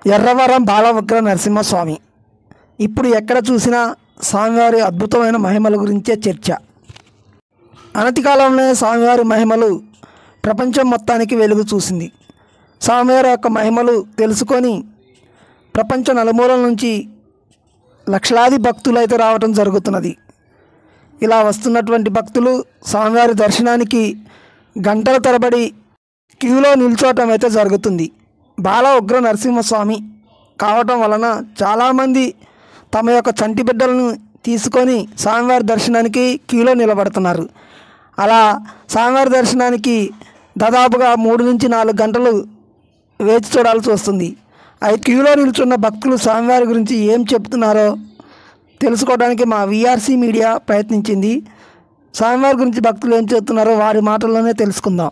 ఎర్రవరం బాలవగ్ర నరసింహస్వామి ఇప్పుడు ఎక్కడ చూసినా స్వామివారి అద్భుతమైన మహిమల గురించే చర్చ అనతి కాలంలోనే స్వామివారి మహిమలు ప్రపంచం మొత్తానికి వెలుగు చూసింది స్వామివారి యొక్క మహిమలు తెలుసుకొని ప్రపంచ నలుమూలల నుంచి లక్షలాది భక్తులు అయితే రావటం జరుగుతున్నది ఇలా వస్తున్నటువంటి భక్తులు స్వామివారి దర్శనానికి గంటల తరబడి క్యూలో నిల్చోవటం అయితే జరుగుతుంది బాల ఉగ్ర నరసింహస్వామి కావటం వలన చాలామంది తమ యొక్క చంటి బిడ్డలను తీసుకొని స్వామివారి దర్శనానికి క్యూలో నిలబడుతున్నారు అలా స్వామివారి దర్శనానికి దాదాపుగా మూడు నుంచి నాలుగు గంటలు వేచి చూడాల్సి వస్తుంది అయితే క్యూలో నిల్చున్న భక్తులు స్వామివారి గురించి ఏం చెప్తున్నారో తెలుసుకోవడానికి మా విఆర్సీ మీడియా ప్రయత్నించింది స్వామివారి గురించి భక్తులు ఏం చెప్తున్నారో వారి మాటల్లోనే తెలుసుకుందాం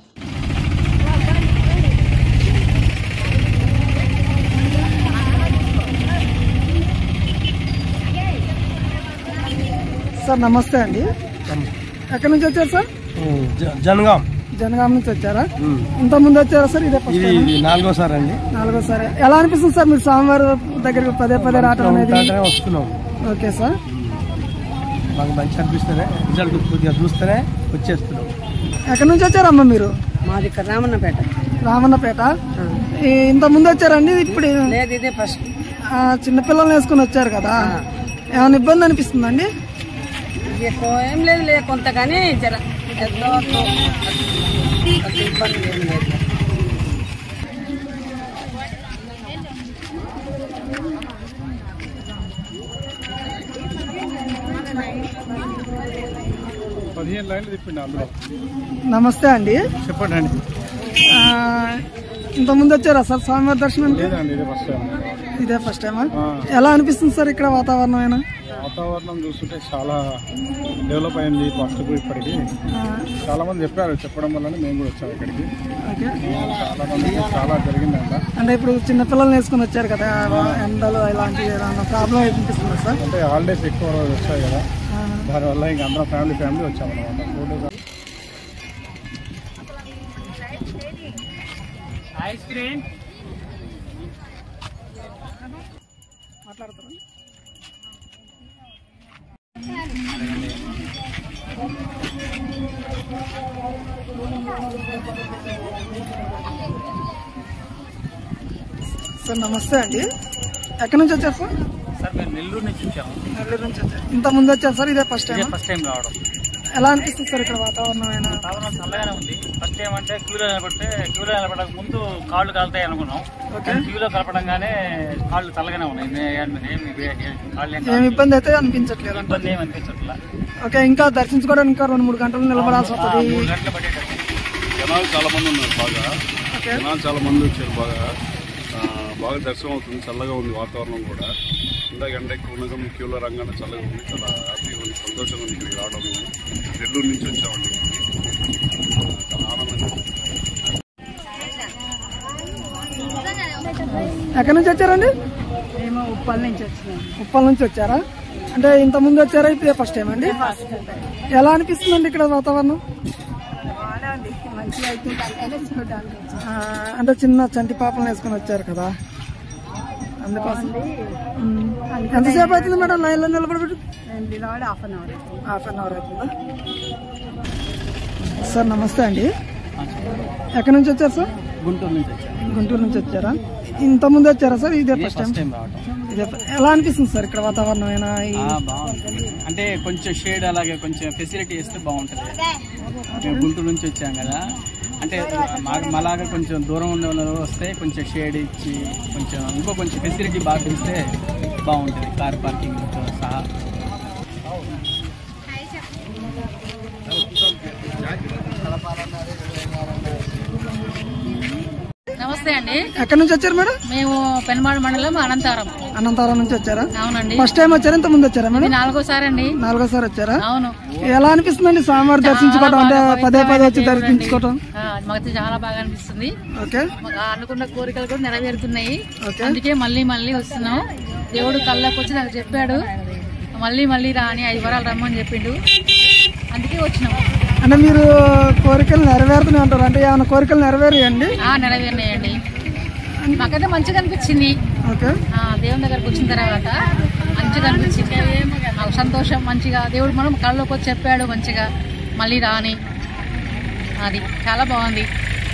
సార్ నమస్తే అండి ఎక్కడి నుంచి వచ్చారు సార్ జనగాం జనగాం నుంచి వచ్చారా ఇంత ముందు వచ్చారా సార్ ఇదే ఫస్ట్ ఇది టైమా? ఇది నాలుగోసారి అండి నాలుగోసారి ఎలా అనిపిస్తుంది సార్ మీరు స్వామివారి దగ్గరికి పదే పదే రావటం అనేది ఉంటానే వస్తున్నాం ఓకే సార్ మాకు మంచి అనిపిస్తేనే రిజల్ట్ కొద్దిగా చూస్తేనే వచ్చేస్తున్నాం ఎక్కడి నుంచి వచ్చారమ్మా మీరు మాది ఇక్కడ రామన్నపేట రామన్నపేట ఈ ఇంత ముందు వచ్చారండి ఇప్పుడు లేదు ఇదే ఫస్ట్ ఆ, చిన్నపిల్లల్ని వేసుకొని వచ్చారు కదా ఏమైనా ఇబ్బంది అనిపిస్తుందండి ఎక్కువ ఏం లేదు లే కొంత కానీ జర ఎంతో అంత ఇబ్బంది ఏం లేదు పదిహేను లైన్లు తిప్పిండి అందులో నమస్తే అండి చెప్పండి అండి ఆ, ఇంత ముందు వచ్చారా సార్ స్వామివారి దర్శనానికి లేదండి ఇదే ఫస్ట్ టైం ఇదే ఫస్ట్ టైమా ఎలా అనిపిస్తుంది సార్ ఇక్కడ వాతావరణం అయినా వాతావరణం చూస్తుంటే చాలా డెవలప్ అయింది ఫస్ట్ ఇప్పటికి చాలా మంది చెప్పారు చెప్పడం వల్ల మేము కూడా వచ్చాము ఇక్కడికి ఓకే చాలా మంది చాలా జరిగిందంట అంటే ఇప్పుడు చిన్నపిల్లల్ని వేసుకొని వచ్చారు కదా ఎండలు ఇలాంటి ఏదైనా ప్రాబ్లం అనిపిస్తుంది సార్ అంటే హాలిడేస్ ఎక్కువ రోజు వచ్చాయి కదా దానివల్ల ఇంకా అందరం ఫ్యామిలీ ఫ్యామిలీ వచ్చామన్నమాట ఫోర్ డేస్ మాట్లాడతారా సార్ నమస్తే అండి ఎక్కడి నుంచి వచ్చారు సార్ సార్ మేము నెల్లూరు నుంచి వచ్చాము నెల్లూరు నుంచి వచ్చారు ఇంత ముందు వచ్చారు సార్ ఇదే ఫస్ట్ ఇదే టైం ఫస్ట్ టైం రావడం ఎలా అనిపిస్తుంది సార్ ఇక్కడ వాతావరణం అయినా వాతావరణం చల్లగానే ఉంది ఫస్ట్ టైం అంటే క్యూలో నిలబడితే క్యూలో నిలబడక ముందు కాళ్ళు కాలుతాయి అనుకున్నాం కానీ క్యూలో కలపడంగానే కాళ్ళు చల్లగానే ఉన్నాయి నే- ఏం- ఏమి వే- ఏ- కాళ్ళు ఏం ఏమి కాదు. ఇబ్బంది అయితే అనిపించట్లేదు అంట ఇబ్బంది ఏమి అనిపించట్లా ఓకే ఇంకా దర్శించుకోవడానికి ఇంకా రెండు మూడు గంటలు నిలబడాల్సి ఆ, వస్తుంది మూడు గంటలు పట్టేటట్టు జనాలు చాలా మంది ఉన్నారు బాగా ఓకే జనాలు చాలా మంది వచ్చారు బాగా ఆ, బాగా దర్శనం అవుతుంది చల్లగా ఉంది వాతావరణం కూడా ఇందాక ఎండ ఎక్కువ ఉన్నది క్యూలో రంగానే చల్లగా ఉంది చాలా హ్యాపీగా ఉంది సంతోషంగా ఉంది ఇక్కడికి రావడం నెల్లూరు నుంచి వచ్చామండి చాలా ఆనందంగా ఉంది. ఎక్కడి నుంచి వచ్చారండి మేము ఉప్పల్ నుంచి వచ్చినాం ఉప్పల్ నుంచి వచ్చారా అంటే ఇంత ముందు వచ్చారా ఇప్పుడే ఫస్ట్ టైం అండి ఎలా అనిపిస్తుందండి ఇక్కడ వాతావరణం బాగానే ఉంది మంచిగా అయితే చూడడానికి ఆ, అంటే చిన్న చంటి పాపలను వేసుకొని వచ్చారు కదా అందుకోసం ఉమ్. ఎంతసేపు అవుతుంది మేడం లైన్లో నిలబడి నేను నిలబడి half an hour half an hour అవుతుందా సార్ నమస్తే అండి ఎక్కడి నుంచి వచ్చారు సార్ గుంటూరు నుంచి వచ్చాము గుంటూరు నుంచి వచ్చారా ఇంత ముందు వచ్చారా సార్ ఇదే ఇదే ఫస్ట్ టైం ఫస్ట్ టైం రావడం ఇదే ఎలా అనిపిస్తుంది సార్ ఇక్కడ వాతావరణం అయినా ఈ ఆ, బాగుంటుంది అంటే కొంచెం షేడ్ అలాగే కొంచెం ఫెసిలిటీ ఇస్తే బాగుంటుంది మేము గుంటూరు నుంచి వచ్చాం కదా అంటే మా- మాలాగా కొంచెం దూరం ఉండే వాళ్ళు వస్తే కొంచెం షేడ్ ఇచ్చి కొంచెం ఇంకో కొంచెం ఫెసిలిటీ బాగా ఇస్తే బాగుంటుంది కార్ పార్కింగ్ సహా నమస్తే అండి ఎక్కడి నుంచి వచ్చారు మేడం మేము పెనమాడు మండలం అనంతవరం అనంతపురం నుంచి వచ్చారా అవునండి ఫస్ట్ టైం వచ్చారా ఇంత ముందు వచ్చారా ఇది మేడం నాలుగోసారి అండి నాలుగోసారి వచ్చారా అవును ఎలా అనిపిస్తుందండి స్వామివారి దర్శించుకోవడం అంటే చాలా పదే పదే వచ్చి పవిత్రమైన దర్శించుకోవడం ఆ, మాకు చాలా బాగా అనిపిస్తుంది ఓకే మాకు అనుకున్న కోరికలు కూడా నెరవేరుతున్నాయి ఓకే. అందుకే మళ్ళీ మళ్ళీ వస్తున్నాం దేవుడు కళ్ళకి వచ్చి నాకు చెప్పాడు మళ్ళీ మళ్ళీ రా అని ఐదు వరాలు రమ్మని చెప్పిండు అందుకే వచ్చినాం అంటే మీరు కోరికలు నెరవేరుతూనే ఉంటారు అంటే ఏమైనా కోరికలు నెరవేరియండి ఆ నెరవేరినాయండి మాకైతే మంచిగా అనిపించింది ఓకే ఆ, దేవుని దగ్గరకు వచ్చిన తర్వాత మంచిగా అనిపించింది మాకు సంతోషం మంచిగా దేవుడు మనం కళ్ళలోకి వచ్చి చెప్పాడు మంచిగా మళ్ళీ రాని అది చాలా బాగుంది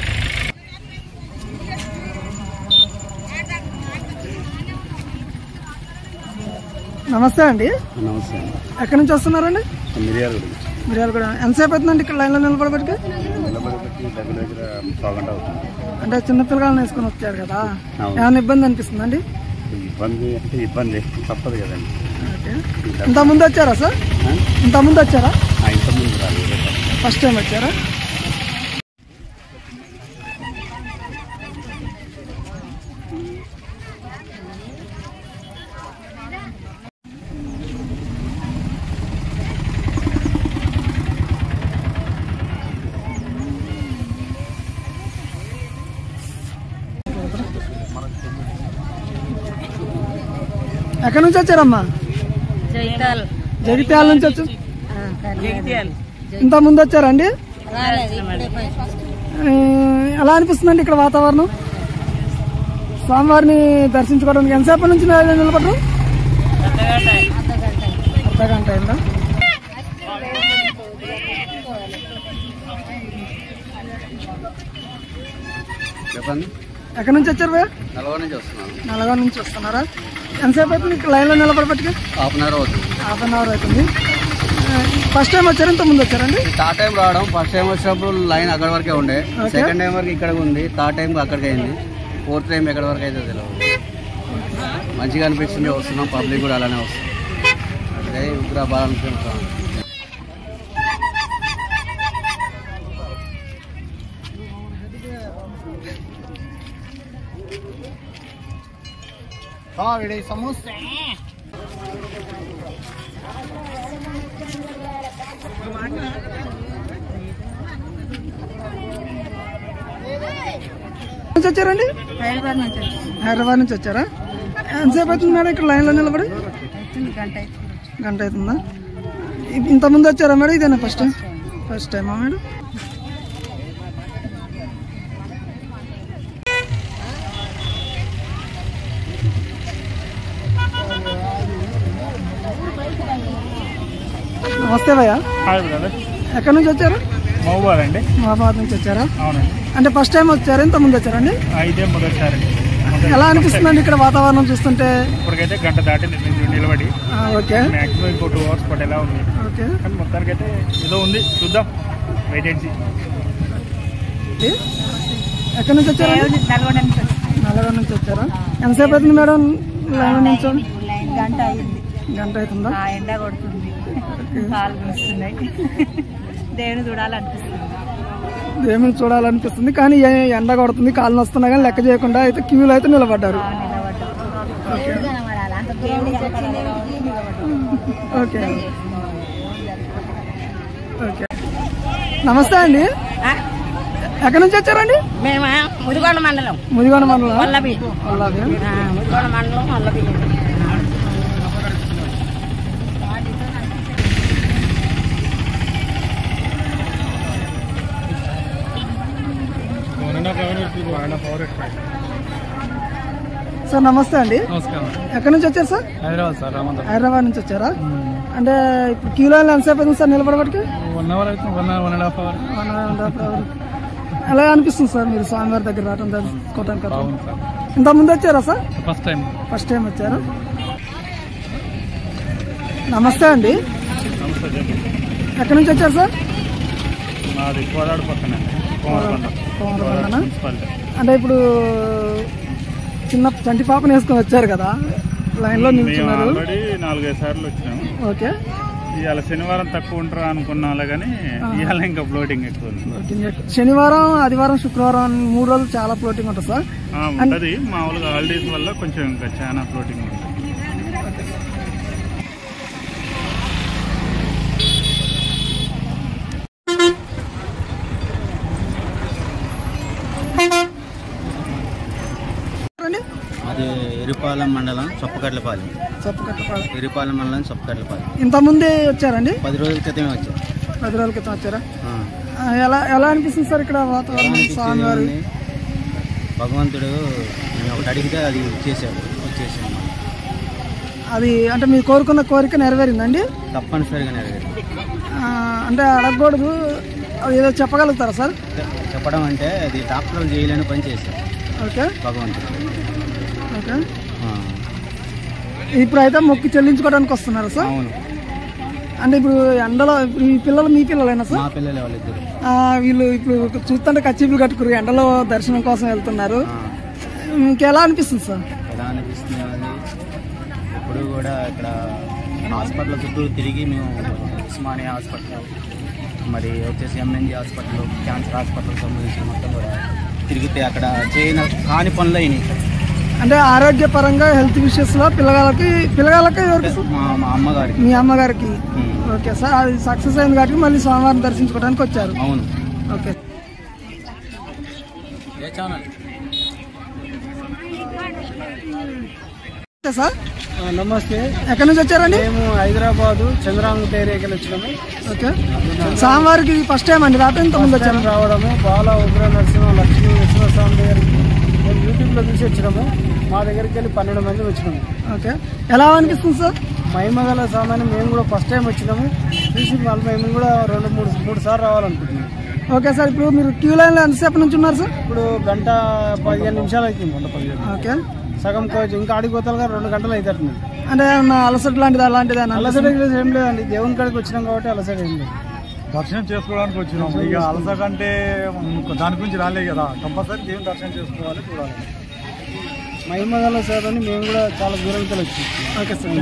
నమస్తే అండి నమస్తే ఎక్కడి నుంచి వస్తున్నారండి మిరియాలు మీరు కూడా ఎంతసేపు అవుతుందండి ఇక్కడ లైన్లో నిలబడబెట్టి నిలబడిపెట్టి దగ్గర దగ్గర పావుగంట అవుతుంది అంటే చిన్న పిల్లగాలను వేసుకొని వచ్చారు కదా అవును. ఏమైనా ఇబ్బంది అనిపిస్తుందండి ఇబ్బంది అంటే ఇబ్బంది తప్పదు కదండి ఓకే ఇంత ముందు వచ్చారా సార్ ఆ? ఇంత ముందు వచ్చారా ఆ, ఇంతకుముందు రాలేదు ఫస్ట్ టైం వచ్చారా ఎక్కడి నుంచి వచ్చారమ్మా జైతాల్ జగిత్యాల నుంచి వచ్చి జగిత్యాల్ ఇంత ముందు వచ్చారండి ఆ, ఎలా అనిపిస్తుందండి ఇక్కడ వాతావరణం స్వామివారిని దర్శించుకోవడానికి ఎంతసేపు నుంచి నిల- నిలబడరు అర్ధ గంట అయిందా చెప్పండి ఎక్కడి నుంచి వచ్చారు భయ్యా? నలభై నుంచి వస్తున్నాను నల్గొండ నుంచి వస్తున్నారా ఎంతసేపు అవుతుంది ఇక్కడ లైన్లో నిలబడబట్టి హాఫ్ అన్ అవర్ అవుతుంది హాఫ్ అన్ అవర్ అవుతుంది ఫస్ట్ టైం వచ్చారు ఇంత ముందు వచ్చారండి థర్డ్ టైం రావడం ఫస్ట్ టైం వచ్చినప్పుడు లైన్ అక్కడ వరకే ఉండే Okay. సెకండ్ టైం వరకు ఇక్కడ ఉంది థర్డ్ టైం అక్కడికి అయింది ఫోర్త్ టైం ఎక్కడ వరకు అయితే తెలియదు మంచిగా అనిపిస్తుంది వస్తున్నాం పబ్లిక్ కూడా అలానే వస్తుంది అదే ఉగ్ర బాగా అనిపిస్తాం నుంచి వచ్చారండి హైదరాబాద్ నుంచి హైదరాబాద్ నుంచి వచ్చారా ఎంతసేపు అవుతుంది మేడం ఇక్కడ లైన్లో నిలబడి వచ్చింది గంట గంట అవుతుందా ఇ- ఇంత ముందు వచ్చారా మేడం ఇదేనా ఫస్ట్ టైం ఫస్ట్ టైమా మేడం నమస్తే భయ్య హాయ్ బ్రదర్ ఎక్కడి నుంచి వచ్చారు మహబూబాద్ అండి మహాబాద్ నుంచి వచ్చారా అవునండి అంటే ఫస్ట్ టైం వచ్చారు ఇంత ముందు వచ్చారండి ఇదే మొదటిసారి ఎలా అనిపిస్తుందండి ఇక్కడ వాతావరణం చూస్తుంటే ఇప్పటికైతే గంట దాటి నిల్- నిలబడి ఆ, ఓకే మ్యాక్సిమం ఇంకో టూ అవర్స్ పట్టేలా ఉంది ఓకే కానీ మొత్తానికైతే ఏదో ఉంది చూద్దాం వెయిట్ అండ్ సీ ఎక్కడి నుంచి వచ్చారండి నల్గొండ నుంచి నల్లగొండ నుంచి వచ్చారా ఎంతసేపు అవుతుంది మేడం లైన్ నుంచి లైన్ గంట అయింది గంట అవుతుందా ఆ ఎండ కొడుతుంది కాలు వస్తున్నాయి దేవుని చూడాలనిపిస్తుంది ఏమీ చూడాలనిపిస్తుంది కానీ ఏ- ఎండ కొడుతుంది కాళ్ళు వస్తున్నా కానీ లెక్క చేయకుండా అయితే క్యూలో అయితే నిలబడ్డారు ఓకే ఓకే నమస్తే అండి ఎక్కడి నుంచి వచ్చారండి మేము ముదిగొండ మండలం ముదిగొండ మండలం వల్లభి వల్లాభి ముదిగొండ మండలం Vallabhi one and half hour one and half hour sir నమస్తే అండి నమస్కారం ఎక్కడి నుంచి వచ్చారు సార్ హైదరాబాద్ సార్ రామందర్ హైదరాబాద్ నుంచి వచ్చారా అంటే ఇప్పుడు క్యూలో ఎంతసేపు అవుతుంది సార్ నిలబడబట్టి వన్ అవర్ అవుతుంది one one and half hour one and half hour ఎలా అనిపిస్తుంది సార్ మీరు స్వామివారి దగ్గర రావడం తెలుసుకోవడానికి అట్లా? బాగుంది సార్ ఇంత ముందు వచ్చారా sir first time first time వచ్చారా నమస్తే అండి నమస్తే చెప్పండి ఎక్కడి నుంచి వచ్చారు సార్ మాది కోదాడు పక్కన కోమరకొండ కోమరకొండనా? మున్సిపాలిటీ అంటే ఇప్పుడు చిన్న చంటి పాపను వేసుకొని వచ్చారు కదా లైన్లో మేము నిల్చున్నారు ఆల్రెడీ నాలుగైదు సార్లు వచ్చినాము ఓకే ఇవాళ శనివారం తక్కువ ఉంటారా అనుకున్నా కానీ ఇవాళ ఇంకా ఫ్లోటింగ్ ఎక్కువ ఉంది ఫ్లోటింగ్ శనివారం ఆదివారం శుక్రవారం మూడు రోజులు చాలా ఫ్లోటింగ్ ఉంటుంది సార్ ఆ, ఉంటది మామూలుగా హాలిడేస్ వల్ల కొంచెం ఇంకా చాలా ఫ్లోటింగ్ ఉంటుంది రండి అది ఎరుపాలెం మండలం చొప్పకట్లపాలెం చెప్పకట్టపాడు ఎరుపాలెం మండలం చొప్పకట్లపాలెం ఇంత ముందే వచ్చారండి పది రోజుల క్రితమే వచ్చాం పది రోజుల క్రితం వచ్చారా ఆ. ఆ, ఎలా ఎలా అనిపిస్తుంది సార్ ఇక్కడ వాతావరణం స్వామివారి భగవంతుడు నేను ఒకటి అడిగితే అది చేశాడు వచ్చేసాను అది అంటే మీరు కోరుకున్న కోరిక నెరవేరిందండి తప్పనిసరిగా నెరవేరు ఆ, అంటే అడగకూడదు అది ఏదో చెప్పగలుగుతారా సార్ చెప్పడం అంటే అది డాక్టర్లు చేయలేని పని చేశారు ఓకే భగవంతుడు ఓకే ఆ, ఇప్పుడు అయితే మొక్కి చెల్లించుకోవడానికి వస్తున్నారు సార్ అవును అంటే ఇప్పుడు ఎండలో ఇప్పుడు ఈ పిల్లలు మీ పిల్లలైనా సార్ మా పిల్లలే వాళ్ళిద్దరు ఆ, వీళ్ళు ఇప్పుడు చూస్తుంటే కచ్చిపులు కట్టుకురు ఎండలో దర్శనం కోసం వెళ్తున్నారు ఆ, ఇంకెలా అనిపిస్తుంది సార్ ఎలా అనిపిస్తుంది అని ఇప్పుడు కూడా ఇక్కడ హాస్పిటల్ చుట్టూ తిరిగి మేము ఉస్మానియా హాస్పిటల్ మరి వచ్చేసి ఎంఎన్జి హాస్పిటల్ క్యాన్సర్ హాస్పిటల్ సంబంధించిన మొత్తం కూడా తిరిగితే అక్కడ చేయని కాని పనులు అయినాయి అంటే ఆరోగ్యపరంగా హెల్త్ విషయస్లో పిల్లగాళ్ళకి పిల్లగాళ్ళకి ఎవరికి సార్? మా మా అమ్మగారికి మీ అమ్మగారికి ఉమ్, ఓకే సార్ అది సక్సెస్ అయింది కాబట్టి మళ్ళీ సోమవారం దర్శించుకోవడానికి వచ్చారు అవును ఓకే ఓకే సార్ నమస్తే ఎక్కడి నుంచి వచ్చారండి మేము హైదరాబాదు చంద్రాంగ ఏరియాకి వచ్చినాము ఓకే సోమవారికి ఫస్ట్ టైం అండి రాత్రి ఇంత ముందు వచ్చాను రావడము బాల ఉగ్ర నరసింహ లక్ష్మీ నరసింహస్వామి దగ్గరికి మేము యూట్యూబ్లో చూసి వచ్చినాము మా దగ్గరికి వెళ్ళి పన్నెండు మంది వచ్చినాము ఓకే ఎలా అనిపిస్తుంది సార్ మహిమగల సామాన్ మేము కూడా ఫస్ట్ టైం వచ్చినాము చూసి మళ్ళీ మేము కూడా రెండు మూడు మూడు సార్లు రావాలనుకుంటున్నాం ఓకే సార్ ఇప్పుడు మీరు క్యూ లైన్లో ఎంతసేపు నుంచి ఉన్నారు సార్ ఇప్పుడు గంట పదిహేను నిమిషాలు అవుతుంది వంద పదిహేను ఓకే సగం కోచ్ ఇంకా ఆడిపోతాలుగా రెండు గంటలు అవుతుంది అంటే ఏమన్నా అలసట లాంటిది అలాంటిది అని అలసట గిలసట ఏం లేదండి దేవుని కాడికి వచ్చినాం కాబట్టి అలసట ఏం లేదు దర్శనం చేసుకోవడానికి వచ్చినాం ఇక అలసట అంటే దాని గురించి రాలే కదా కంపల్సరీ దేవుని దర్శనం చేసుకోవాలి చూడాలి మహిమగల సేవని మేము కూడా చాలా దూరంకి వచ్చి ఓకే సార్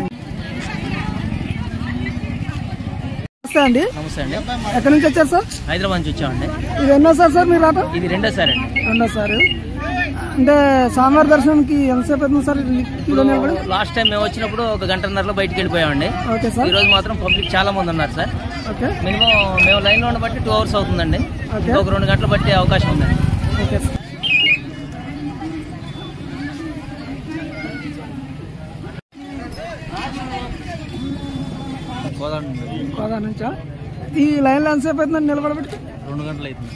నమస్తే అండి నమస్తే అండి ఎక్కడి నుంచి వచ్చారు సార్ హైదరాబాద్ నుంచి వచ్చామండి ఇది ఎన్నోసారి సార్ మీరు రావటం ఇది రెండోసారి అండి రెండోసారి అంటే స్వామివారి దర్శనానికి ఎంతసేపు అవుతుంది సార్ క్యూలో నిలబడి లాస్ట్ టైం మేము వచ్చినప్పుడు ఒక గంటన్నరలో బయటికి వెళ్ళిపోయామండి ఓకే సార్ ఈ రోజు మాత్రం పబ్లిక్ చాలా మంది ఉన్నారు సార్ ఓకే మినిమం మేము లైన్ లో ఉండబట్టి టూ అవర్స్ అవుతుందండి ఓకే. ఒక రెండు గంటలు బట్టి అవకాశం ఉందండి ఓకే సార్ బాగా నుంచా ఈ లైన్లో ఎంతసేపు అవుతుందండి నిలబడబెట్టి రెండు గంటలు అవుతుంది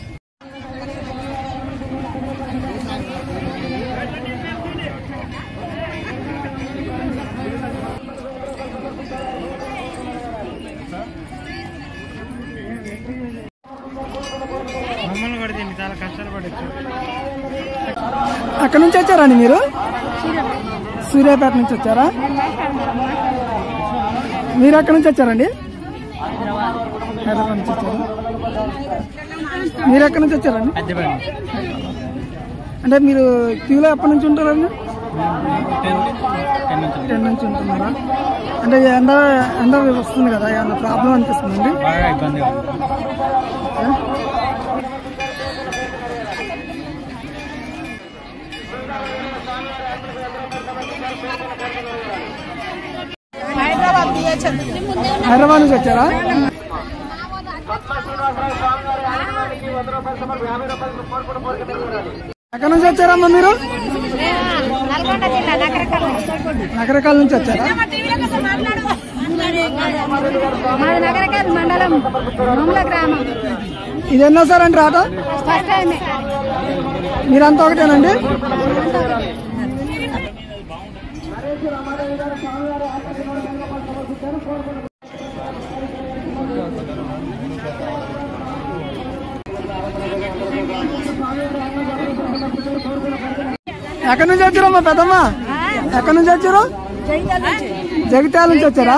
మమ్మల్ని కూడా దీన్ని చాలా కష్టాలు పడచ్చు అక్కడ నుంచి వచ్చారండి మీరు సూర్యాపేట నుంచి వచ్చారా మీరు ఎక్కడి నుంచి వచ్చారండి హైదరాబాద్ నుంచి వచ్చారా మీరు ఎక్కడి నుంచి వచ్చారండి అంటే మీరు క్యూలో ఎప్పటి నుంచి ఉంటారండి టెన్ నుంచి ఉంటున్నారా అంటే ఎండ ఎండ వస్తుంది కదా ఏమన్నా ప్రాబ్లం అనిపిస్తుందండి బాగా ఇబ్బందిగా ఉంది హైదరాబాద్ నుంచి వచ్చారా ఎక్కడి నుంచి వచ్చారమ్మా మీరు నల్గొండ జిల్లా నగరకల్ నగరకాల నుంచి వచ్చారా మాది నగరకల్ మండలం మామూల గ్రామం ఇది ఎన్నో సార్ అండి రాట ఫస్ట్ టైం మీరంతా ఒకటేనండి ఎక్కడి నుంచి వచ్చారమ్మా పెద్దమ్మ ఎక్కడి నుంచి వచ్చారు జగిత్యాల నుంచి వచ్చారా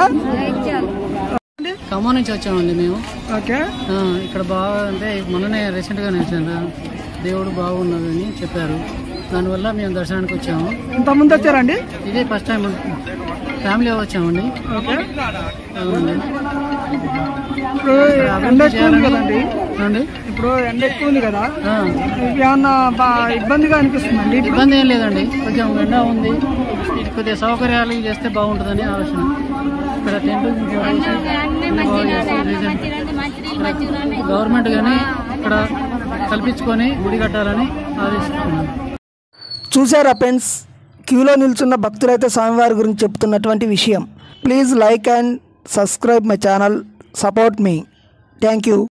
ఖమ్మం నుంచి వచ్చామండి మేము ఓకే ఆ, ఇక్కడ బాగా అంటే మొన్ననే రీసెంట్గా వచ్చాను దేవుడు బాగున్నదని చెప్పారు దానివల్ల మేము దర్శనానికి వచ్చాము ఇంతకుముందు వచ్చారండి ఇదే ఫస్ట్ టైం ఫ్యామిలీ వచ్చామండి ఓకే అవునండి ఇప్పుడు ఎండ ఎక్కువ ఉంది కదండి అవునండి ఇప్పుడు ఎండ ఎక్కువ ఉంది కదా ఆ, మీకు ఏమన్నా బా- ఇబ్బందిగా అనిపిస్తుందండి ఇప్పుడు ఇబ్బంది ఏం లేదండి కొంచెం ఎండ ఉంది కొద్దిగా సౌకర్యాలు చేస్తే బాగుంటుందని ఆలోచన ఇక్కడ టెంట్ గవర్నమెంట్ కానీ ఇక్కడ కల్పించుకొని గుడి కట్టాలని ఆదేశిస్తున్నాను చూసారా ఫ్రెండ్స్ క్యూలో నిల్చున్న భక్తులైతే స్వామివారి గురించి చెప్తున్నటువంటి విషయం please like and subscribe my channel support మీ థ్యాంక్ యూ